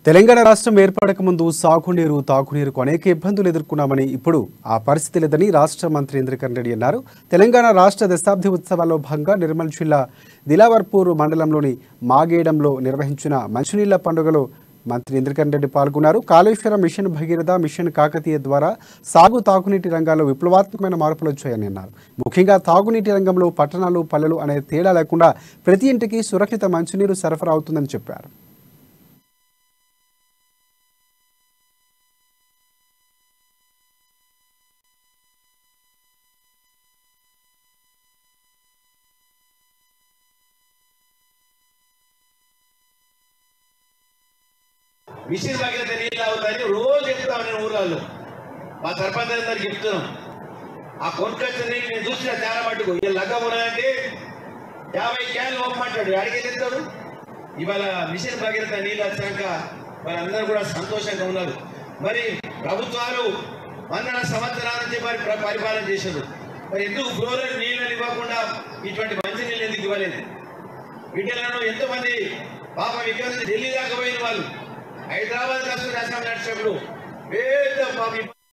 తెలంగాణ రాష్ట్రం ఏర్పడక ముందు సాగునీరు తాగునీరుకు అనేక ఇబ్బందులు ఎదుర్కొన్నామని ఇప్పుడు ఆ పరిస్థితి లేదని రాష్ట్ర మంత్రి ఇంద్రకరణ్ రెడ్డి అన్నారు తెలంగాణ రాష్ట్ర దశాబ్ది ఉత్సవాల్లో భాగంగా నిర్మల్ జిల్లా దిలావర్పూర్ మండలంలోని మాగేడంలో నిర్వహించిన మంచినీళ్ల పండుగలో మంత్రి ఇంద్రకరణ్ రెడ్డి పాల్గొన్నారు కాళేశ్వరం మిషన్ భగీరథ మిషన్ కాకతీయ ద్వారా సాగు తాగునీటి రంగాల్లో విప్లవాత్మకమైన మార్పులు వచ్చాయని అన్నారు ముఖ్యంగా తాగునీటి రంగంలో పట్టణాలు పల్లెలు అనే తేడా లేకుండా ప్రతి ఇంటికి సురక్షిత మంచినీరు సరఫరా అవుతుందని చెప్పారు మిషన్ భగీరథ నీళ్ళు అవుతాయని రోజు చెప్తాం నేను ఊర్లలో మా సర్పంచ్ అందరికి చెప్తున్నాం ఆ కొనుకొచ్చిన నీళ్ళు నేను చూసిన చాలా మట్టుకు ఈ లగ్గం ఉన్నాయంటే యాభై క్యాన్లు పంపమంటాడు అడిగి తెస్తాడు ఇవాళ మిషన్ భగీరథ నీళ్ళు వచ్చాక వాళ్ళందరూ కూడా సంతోషంగా ఉన్నారు మరి ప్రభుత్వాలు వందల సంవత్సరాల నుంచి మరి ప్ర- పరిపాలన చేశారు మరి ఎందుకు ఫ్లోరైడ్ నీళ్ళని ఇవ్వకుండా ఇటువంటి మంచి నీళ్ళు ఎందుకు ఇవ్వలేదు బిడ్డలను ఎంతో మంది పాపం ఇక్కడ నుంచి ఢిల్లీ దాకా పోయిన వాళ్ళు హైదరాబాద్ కస్తూరి అసెంబ్లీ నడిచినప్పుడు పెద్ద పాపం